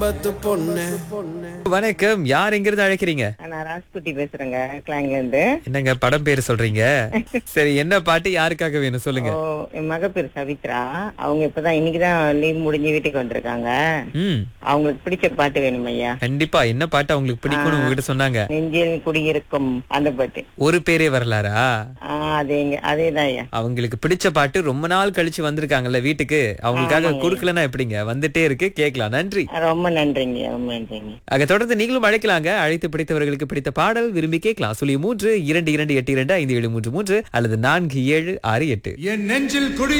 பத்து பொண்ணு வணக்கம் யார் எங்கிருந்து அழைக்கிறீங்க நான் ராஜ்குட்டி பேசுறேங்க கிளாங்ல இருந்து என்னங்க படம் பேரு சொல்றீங்க சரி என்ன பாட்டு யாருக்காக வேணும் சொல்லுங்க ஓ என் மக பேர் சவித்ரா அவங்க இப்பதான் இன்னைக்குதான் லீவ் முடிஞ்சு வீட்டுக்கு வந்திருக்காங்க ம் அவங்களுக்கு பிடிச்ச பாட்டு வேணும் ஐயா கண்டிப்பா என்ன பாட்டு அவங்களுக்கு பிடிக்கும்னு உங்ககிட்ட சொன்னாங்க நெஞ்சில் குடியிருக்கும் அந்த பாட்டு ஒரு பேரே வரலாரா ஆஹ் அதேங்க அதேதான் ஐயா அவங்களுக்கு பிடிச்ச பாட்டு ரொம்ப நாள் கழிச்சு வந்திருக்காங்கல்ல வீட்டுக்கு அவங்களுக்காக குடுக்கலன்னா எப்படிங்க வந்துட்டே இருக்கு கேட்கலாம் நன்றி ரொம்ப நன்றிங்க ரொம்ப நன்றிங்க ஆக தொடர்ந்து நீங்களும் அழைக்கலாங்க அழைத்து பிடித்தவர்களுக்கு பிடித்த பாடல் விரும்பி கேட்கலாம் சொல்லி மூன்று இரண்டு இரண்டு எட்டு இரண்டு ஐந்து ஏழு மூன்று மூன்று அல்லது நான்கு ஏழு ஆறு எட்டு என் நெஞ்சில் குடி